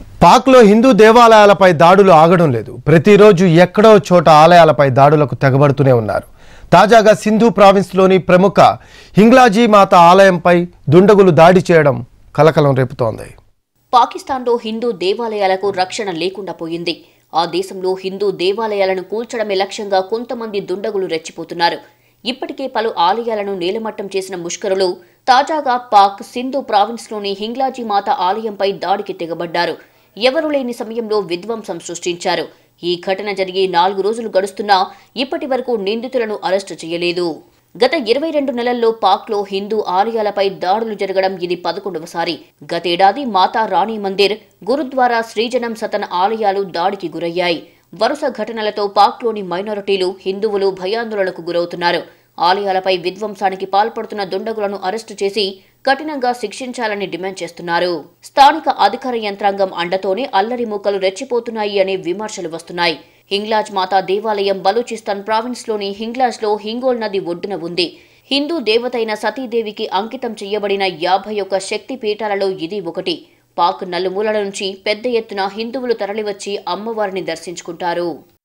పాక్లో హిందూ దేవాలయాలపై దాడులు ఆగడం లేదు ప్రతిరోజు ఎక్కడో చోట ఆలయాలపై దాడులకు తెగబడుతూనే ఉన్నారు తాజాగా సింధు ప్రావిన్స్లోని ప్రముఖ హింగ్లాజీ మాత ఆలయంపై దుండగులు దాడి చేయడం కలకలం రేపుతోంది పాకిస్తాన్లో హిందూ దేవాలయాలకు రక్షణ లేకుండా పోయింది ఆ దేశంలో హిందూ దేవాలయాలను కూల్చడమే లక్ష్యంగా కొంతమంది దుండగులు రెచ్చిపోతున్నారు ఇప్పటికే పలు ఆలయాలను నేలమట్టం చేసిన ముష్కరులు తాజాగా పాక్ సింధు ప్రావిన్స్లోని హింగ్లాజీ మాత ఆలయంపై దాడికి తెగబడ్డారు ఎవరూ లేని సమయంలో విధ్వంసం సృష్టించారు ఈ ఘటన జరిగి నాలుగు రోజులు గడుస్తున్నా ఇప్పటి వరకు నిందితులను అరెస్టు చేయలేదు గత ఇరవై రెండు నెలల్లో పాక్లో హిందూ ఆలయాలపై దాడులు జరగడం ఇది పదకొండవసారి గతేడాది మాతా రాణి మందిర్ గురుద్వారా శ్రీజనం సతన్ ఆలయాలు దాడికి గురయ్యాయి వరుస ఘటనలతో పాక్లోని మైనారిటీలు హిందువులు భయాందోళనకు గురవుతున్నారు ఆలయాలపై విధ్వంసానికి పాల్పడుతున్న దుండగులను అరెస్టు చేసి కఠినంగా శిక్షించాలని డిమాండ్ చేస్తున్నారు స్థానిక అధికార యంత్రాంగం అండతోనే అల్లరి మూకలు రెచ్చిపోతున్నాయి అనే విమర్శలు వస్తున్నాయి హింగ్లాజ్ మాతా దేవాలయం బలూచిస్తాన్ ప్రావిన్స్లోని హింగ్లాజ్లో హింగోల్ నది ఒడ్డున ఉంది హిందూ దేవతైన సతీదేవికి అంకితం చేయబడిన యాభై ఒక్క శక్తి పీఠాలలో ఇది ఒకటి పాక్ నలుమూలల నుంచి పెద్ద ఎత్తున హిందువులు తరలివచ్చి అమ్మవారిని దర్శించుకుంటారు